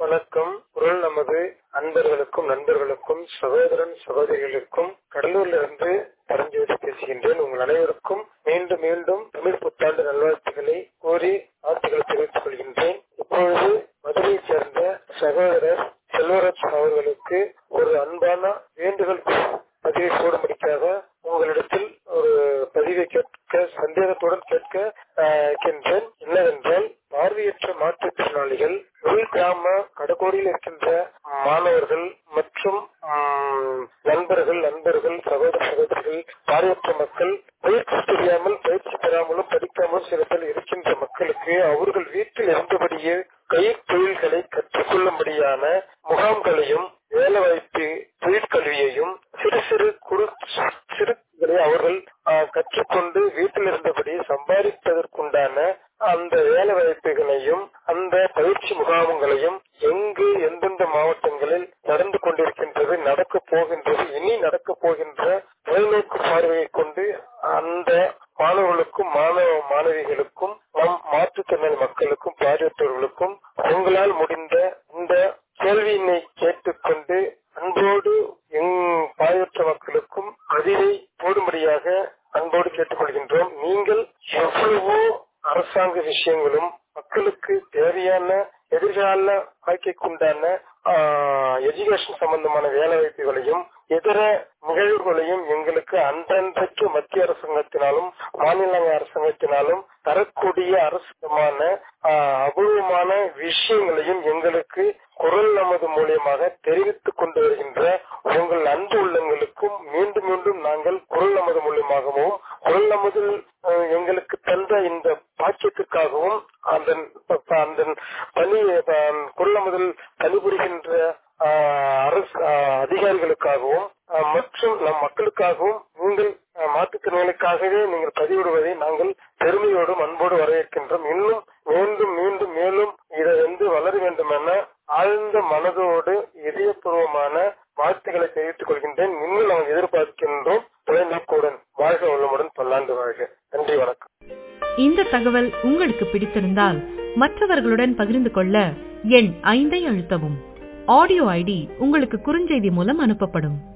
வணக்கம் குரல் நமது அன்பர்களுக்கும் நண்பர்களுக்கும் சகோதரன் சகோதரிகளுக்கும் கடலூர்ல இருந்து பரஞ்சோதி பேசுகின்றேன் உங்கள் அனைவருக்கும் மீண்டும் மீண்டும் தமிழ் புத்தாண்டு நல்வாழ்த்துக்களை கூறி வாழ்த்துக்களை தெரிவித்துக் கொள்கின்றேன் இப்பொழுது மதுரையை சேர்ந்த சகோதரர் செல்வராஜ் அவர்களுக்கு ஒரு அன்பான வேண்டுதல் பதிவை போடும்படிக்காக உங்களிடத்தில் ஒரு பதிவை கேட்க சந்தேகத்துடன் கேட்க இருக்கின்றேன் என்னவென்றால் பார்வையற்ற மாற்றுத்திறனாளிகள் உள் கிராம கடகோடியில் இருக்கின்ற மாணவர்கள் மற்றும் நண்பர்கள் நண்பர்கள் சகோதர சகோதரிகள் பார்வையற்ற மக்கள் பயிற்சி தெரியாமல் பயிற்சி பெறாமலும் படிக்காமலும் சில பேர் இருக்கின்ற மக்களுக்கு அவர்கள் வீட்டில் இருந்தபடியே கை தொழில்களை கற்றுக்கொள்ளும்படியான முகாம்களையும் வேலை வாய்ப்பு தொழிற்கல்வியையும் சிறு சிறு குறு சிறுகளை அவர்கள் கற்றுக்கொண்டு வீட்டில் இருந்தபடி சம்பாதிப்பதற்குண்டான அந்த வேலை வாய்ப்புகளையும் அந்த பயிற்சி முகாம்களையும் எங்கு எந்தெந்த மாவட்டங்களில் நடந்து கொண்டிருக்கின்றது நடக்க போகின்றது இனி நடக்க போகின்ற தொலைநோக்கு பார்வையை கொண்டு அந்த மாணவர்களுக்கும் மாணவ மாணவிகளுக்கும் நம் மாற்றுத்திறனாளி மக்களுக்கும் பார்வையற்றவர்களுக்கும் உங்களால் முடிந்த இந்த கேள்வியினை கேட்டுக்கொண்டு அன்போடு எங் பார்வையற்ற மக்களுக்கும் பதிலை போடும்படியாக அன்போடு கேட்டுக்கொள்கின்றோம் நீங்கள் எவ்வளவோ அரசாங்க விஷயங்களும் மக்களுக்கு தேவையான எதிர்கால வாழ்க்கைக்குண்டான எஜுகேஷன் சம்பந்தமான வேலை வாய்ப்புகளையும் இதர நிகழ்வுகளையும் எங்களுக்கு அன்றன்றைக்கு மத்திய அரசாங்கத்தினாலும் மாநில அரசாங்கத்தினாலும் தரக்கூடிய அரசுமான அபூர்வமான விஷயங்களையும் எங்களுக்கு குரல் நமது மூலியமாக தெரிவித்துக் கொண்டு வருகின்ற உங்கள் அன்பு உள்ளங்களுக்கும் மீண்டும் மீண்டும் நாங்கள் குரல் நமது மூலியமாகவும் குரல் நமது எங்களுக்கு தந்த இந்த பாக்கியத்துக்காகவும் அந்த அந்த பணி குரல் நமதில் பணிபுரிகின்ற அரசு அதிகாரிகளுக்காகவும் மற்றும் நம் மக்களுக்காகவும் நீங்கள் மாற்றுத்திறனாளிக்காகவே நீங்கள் பதிவிடுவதை நாங்கள் பெருமையோடும் அன்போடு வரவேற்கின்றோம் இன்னும் மீண்டும் மீண்டும் மேலும் இதை வந்து வளர வேண்டும் என ஆழ்ந்த மனதோடு இதயபூர்வமான வாழ்த்துக்களை தெரிவித்துக் கொள்கின்றேன் இன்னும் நாம் எதிர்பார்க்கின்றோம் தொலைநோக்குடன் வாழ்க வளமுடன் பல்லாண்டு வாழ்க நன்றி வணக்கம் இந்த தகவல் உங்களுக்கு பிடித்திருந்தால் மற்றவர்களுடன் பகிர்ந்து கொள்ள எண் ஐந்தை அழுத்தவும் ஆடியோ ஐடி உங்களுக்கு குறுஞ்செய்தி மூலம் அனுப்பப்படும்